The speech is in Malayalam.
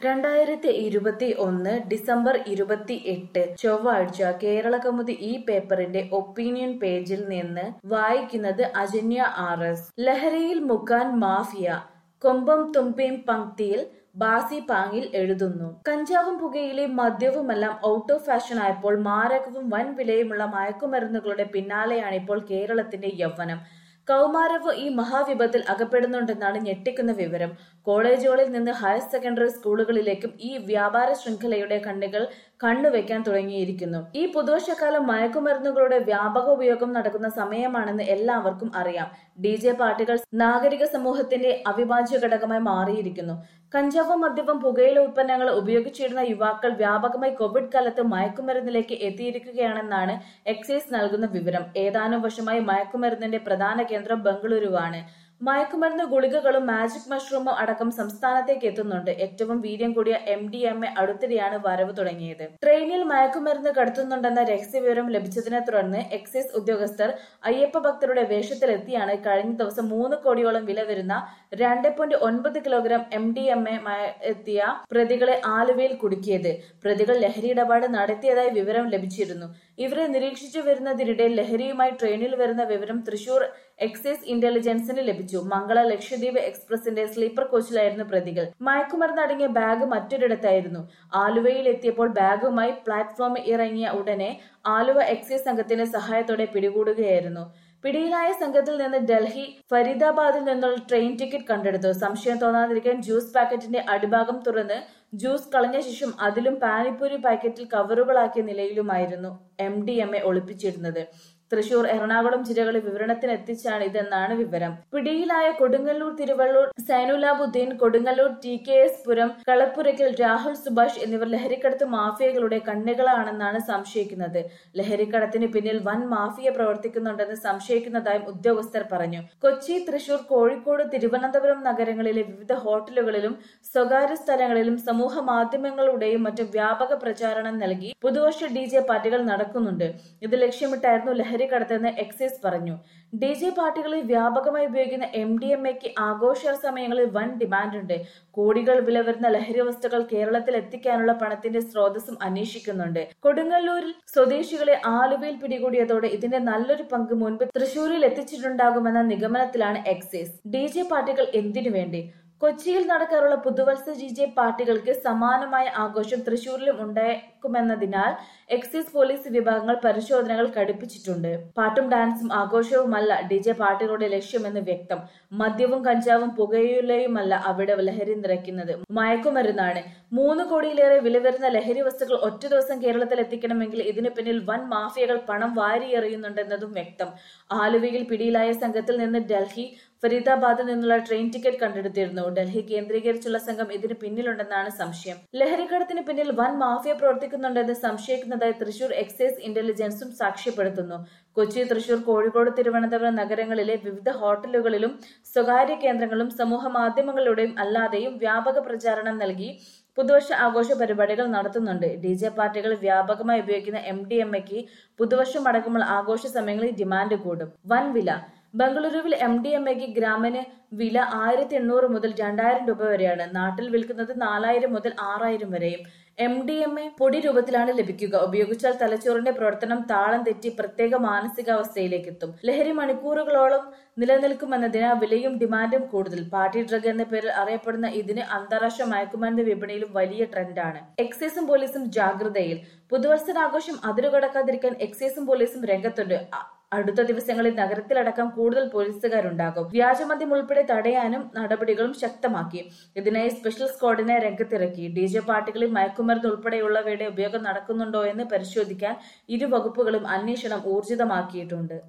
രണ്ടായിരത്തി ഇരുപത്തി ഒന്ന് ഡിസംബർ ഇരുപത്തി എട്ട് ചൊവ്വാഴ്ച കേരളകൗമുദി ഈ പേപ്പറിന്റെ ഒപ്പീനിയൻ പേജിൽ നിന്ന് വായിക്കുന്നത് അജന്യ ആർ എസ് ലഹരിയിൽ മുക്കാൻ മാഫിയ കൊമ്പം തുമ്പയും പങ്ക്തിയിൽ ബാസി പാങ്ങിൽ എഴുതുന്നു കഞ്ചാവും പുകയിലെയും മദ്യവുമെല്ലാം ഔട്ട് ഓഫ് ഫാഷൻ ആയപ്പോൾ മാരകവും വൻ വിലയുമുള്ള മയക്കുമരുന്നുകളുടെ പിന്നാലെയാണ് ഇപ്പോൾ കേരളത്തിന്റെ യൗവനം കൗമാരവ് ഈ മഹാവിപത്തിൽ അകപ്പെടുന്നുണ്ടെന്നാണ് ഞെട്ടിക്കുന്ന വിവരം കോളേജുകളിൽ നിന്ന് ഹയർ സെക്കൻഡറി സ്കൂളുകളിലേക്കും ഈ വ്യാപാര ശൃംഖലയുടെ കണ്ണുകൾ കണ്ണുവെക്കാൻ തുടങ്ങിയിരിക്കുന്നു ഈ പുതുവർഷക്കാലം മയക്കുമരുന്നുകളുടെ വ്യാപക ഉപയോഗം നടക്കുന്ന സമയമാണെന്ന് എല്ലാവർക്കും അറിയാം ഡി ജെ പാർട്ടികൾ നാഗരിക സമൂഹത്തിന്റെ അവിഭാജ്യ ഘടകമായി മാറിയിരിക്കുന്നു കഞ്ചാവും മദ്യവും പുകയില ഉൽപ്പന്നങ്ങൾ ഉപയോഗിച്ചിരുന്ന യുവാക്കൾ വ്യാപകമായി കോവിഡ് കാലത്ത് മയക്കുമരുന്നിലേക്ക് എത്തിയിരിക്കുകയാണെന്നാണ് എക്സൈസ് നൽകുന്ന വിവരം ഏതാനും വർഷമായി മയക്കുമരുന്നിന്റെ പ്രധാന കേന്ദ്രം ബംഗളൂരുവാണ് മയക്കുമരുന്ന് ഗുളികകളും മാജിക് മഷ്റൂമും അടക്കം സംസ്ഥാനത്തേക്ക് എത്തുന്നുണ്ട് ഏറ്റവും വീര്യം കൂടിയ എം ഡി എം എ അടുത്തിടെയാണ് വരവ് തുടങ്ങിയത് ട്രെയിനിൽ മയക്കുമരുന്ന് കടത്തുന്നുണ്ടെന്ന രഹസ്യവിവരം ലഭിച്ചതിനെ തുടർന്ന് എക്സൈസ് ഉദ്യോഗസ്ഥർ അയ്യപ്പ ഭക്തരുടെ വേഷത്തിലെത്തിയാണ് കഴിഞ്ഞ ദിവസം മൂന്ന് കോടിയോളം വില വരുന്ന രണ്ട് പോയിന്റ് ഒൻപത് kilogram M D M A എത്തിയ പ്രതികളെ ആലുവയിൽ കുടുക്കിയത് പ്രതികൾ ലഹരി ഇടപാട് നടത്തിയതായി വിവരം ലഭിച്ചിരുന്നു ഇവരെ നിരീക്ഷിച്ചു വരുന്നതിനിടെ ലഹരിയുമായി ട്രെയിനിൽ വരുന്ന വിവരം തൃശൂർ എക്സൈസ് ഇന്റലിജൻസിന് ലഭിച്ചു മംഗള ലക്ഷദ്വീപ് എക്സ്പ്രസിന്റെ സ്ലീപ്പർ കോച്ചിലായിരുന്നു പ്രതികൾ മയക്കുമരുന്ന് അടങ്ങിയ ബാഗ് മറ്റൊരിടത്തായിരുന്നു ആലുവയിൽ എത്തിയപ്പോൾ ബാഗുമായി പ്ലാറ്റ്ഫോമിൽ ഇറങ്ങിയ ഉടനെ ആലുവ എക്സൈസ് സംഘത്തിന്റെ സഹായത്തോടെ പിടികൂടുകയായിരുന്നു പിടിയിലായ സംഘത്തിൽ നിന്ന് ഡൽഹി ഫരീദാബാദിൽ നിന്നുള്ള ട്രെയിൻ ടിക്കറ്റ് കണ്ടെടുത്തു സംശയം തോന്നാതിരിക്കാൻ ജ്യൂസ് പാക്കറ്റിന്റെ അടിഭാഗം തുറന്ന് ജ്യൂസ് കളഞ്ഞ ശേഷം അതിലും പാനിപ്പൂരി പാക്കറ്റിൽ കവറുകളാക്കിയ നിലയിലുമായിരുന്നു എം ഡി എം എ ഒളിപ്പിച്ചിരുന്നത് തൃശൂർ എറണാകുളം ജില്ലകളിൽ വിവരണത്തിന് എത്തിച്ചാണ് ഇതെന്നാണ് വിവരം പിടിയിലായ Kodungallur Thiruvallur Sainulabuddin Kodungallur T K S Puram Kalappurakkal Rahul Subhash എന്നിവർ ലഹരിക്കടത്ത് മാഫിയകളുടെ കണ്ണികളാണെന്നാണ് സംശയിക്കുന്നത് ലഹരിക്കടത്തിന് പിന്നിൽ വൻ മാഫിയ പ്രവർത്തിക്കുന്നുണ്ടെന്ന് സംശയിക്കുന്നതായും ഉദ്യോഗസ്ഥർ പറഞ്ഞു കൊച്ചി തൃശൂർ കോഴിക്കോട് തിരുവനന്തപുരം നഗരങ്ങളിലെ വിവിധ ഹോട്ടലുകളിലും സ്വകാര്യ സ്ഥലങ്ങളിലും സമൂഹ മാധ്യമങ്ങളുടെയും മറ്റും വ്യാപക പ്രചാരണം നൽകി പുതുവർഷ ഡി ജെ പാർട്ടികൾ നടക്കുന്നുണ്ട് ഇത് ലക്ഷ്യമിട്ടായിരുന്നു ലഹരി കടത്തെന്ന് എക്സൈസ് പറഞ്ഞു ഡി ജെ പാർട്ടികളിൽ വ്യാപകമായി ഉപയോഗിക്കുന്ന എം ഡി എം എക്ക് ആഘോഷ സമയങ്ങളിൽ വൻ ഡിമാൻഡുണ്ട് കോടികൾ വില വരുന്ന ലഹരി വസ്തുക്കൾ കേരളത്തിൽ എത്തിക്കാനുള്ള പണത്തിന്റെ സ്രോതസ്സും അന്വേഷിക്കുന്നുണ്ട് കൊടുങ്ങല്ലൂരിൽ സ്വദേശികളെ ആലുവയിൽ പിടികൂടിയതോടെ ഇതിന്റെ നല്ലൊരു പങ്ക് മുൻപ് തൃശൂരിൽ എത്തിച്ചിട്ടുണ്ടാകുമെന്ന നിഗമനത്തിലാണ് എക്സൈസ് ഡി ജെ പാർട്ടികൾ എന്തിനു വേണ്ടി കൊച്ചിയിൽ നടക്കാറുള്ള പുതുവത്സ ജി ജെ പാർട്ടികൾക്ക് സമാനമായ ആഘോഷം തൃശൂരിലും ഉണ്ടാക്കുമെന്നതിനാൽ എക്സൈസ് പോലീസ് വിഭാഗങ്ങൾ പരിശോധനകൾ കടുപ്പിച്ചിട്ടുണ്ട് പാട്ടും ഡാൻസും ആഘോഷവുമല്ല ഡി ജെ പാർട്ടികളുടെ ലക്ഷ്യമെന്ന് വ്യക്തം മദ്യവും കഞ്ചാവും പുകയിലയുമല്ല അവിടെ ലഹരി നിറയ്ക്കുന്നത് മയക്കുമരുന്നാണ് മൂന്ന് കോടിയിലേറെ വില വരുന്ന ലഹരി വസ്തുക്കൾ ഒറ്റ ദിവസം കേരളത്തിൽ എത്തിക്കണമെങ്കിൽ ഇതിനു പിന്നിൽ വൻ മാഫിയകൾ പണം വാരിയെറിയുന്നുണ്ടെന്നതും വ്യക്തം ആലുവയിൽ പിടിയിലായ സംഘത്തിൽ നിന്ന് ഡൽഹി ഫരീദാബാദിൽ നിന്നുള്ള ട്രെയിൻ ടിക്കറ്റ് കണ്ടെടുത്തിരുന്നു ഡൽഹി കേന്ദ്രീകരിച്ചുള്ള സംഘം ഇതിന് പിന്നിലുണ്ടെന്നാണ് സംശയം ലഹരിക്കടത്തിന് പിന്നിൽ വൻ മാഫിയ പ്രവർത്തിക്കുന്നുണ്ടെന്ന് സംശയിക്കുന്നതായി തൃശൂർ എക്സൈസ് ഇന്റലിജൻസും സാക്ഷ്യപ്പെടുത്തുന്നു കൊച്ചി തൃശൂർ കോഴിക്കോട് തിരുവനന്തപുരം നഗരങ്ങളിലെ വിവിധ ഹോട്ടലുകളിലും സ്വകാര്യ കേന്ദ്രങ്ങളും സമൂഹ മാധ്യമങ്ങളിലൂടെയും അല്ലാതെയും വ്യാപക പ്രചാരണം നൽകി പുതുവർഷ ആഘോഷ പരിപാടികൾ നടത്തുന്നുണ്ട് ഡി ജെ പാർട്ടികൾ വ്യാപകമായി ഉപയോഗിക്കുന്ന എം ഡി എം എക്ക് പുതുവർഷം അടക്കമുള്ള ആഘോഷ സമയങ്ങളിൽ ഡിമാൻഡ് കൂടും വൻ വില ബംഗളൂരുവിൽ എം ഡി എം എക്ക് ഗ്രാമിന് വില ആയിരത്തി എണ്ണൂറ് മുതൽ രണ്ടായിരം രൂപ വരെയാണ് നാട്ടിൽ വിൽക്കുന്നത് നാലായിരം മുതൽ ആറായിരം വരെയും എം ഡി എം എ പൊടി രൂപത്തിലാണ് ലഭിക്കുക ഉപയോഗിച്ചാൽ തലച്ചോറിന്റെ പ്രവർത്തനം താളം തെറ്റി പ്രത്യേക മാനസികാവസ്ഥയിലേക്ക് എത്തും ലഹരി മണിക്കൂറുകളോളം നിലനിൽക്കുമെന്നതിനാൽ വിലയും ഡിമാൻഡും കൂടുതൽ പാർട്ടി ഡ്രഗ് എന്ന പേരിൽ അറിയപ്പെടുന്ന ഇതിന് അന്താരാഷ്ട്ര മയക്കുമരുന്ന് വിപണിയിലും വലിയ ട്രെൻഡാണ് എക്സൈസും പോലീസും ജാഗ്രതയിൽ പുതുവത്സരാഘോഷം അതിരുകടക്കാതിരിക്കാൻ എക്സൈസും പോലീസും രംഗത്തുണ്ട് അടുത്ത ദിവസങ്ങളിൽ നഗരത്തിലടക്കം കൂടുതൽ പോലീസുകാരുണ്ടാകും വ്യാജമദ്യം ഉൾപ്പെടെ തടയാനും നടപടികളും ശക്തമാക്കി ഇതിനായി സ്പെഷ്യൽ സ്ക്വാഡിനെ രംഗത്തിറക്കി ഡി ജെ പാർട്ടികളിൽ മയക്കുമരുന്ന് ഉൾപ്പെടെയുള്ളവയുടെ ഉപയോഗം നടക്കുന്നുണ്ടോ എന്ന് പരിശോധിക്കാൻ ഇരു വകുപ്പുകളും അന്വേഷണം ഊർജിതമാക്കിയിട്ടുണ്ട്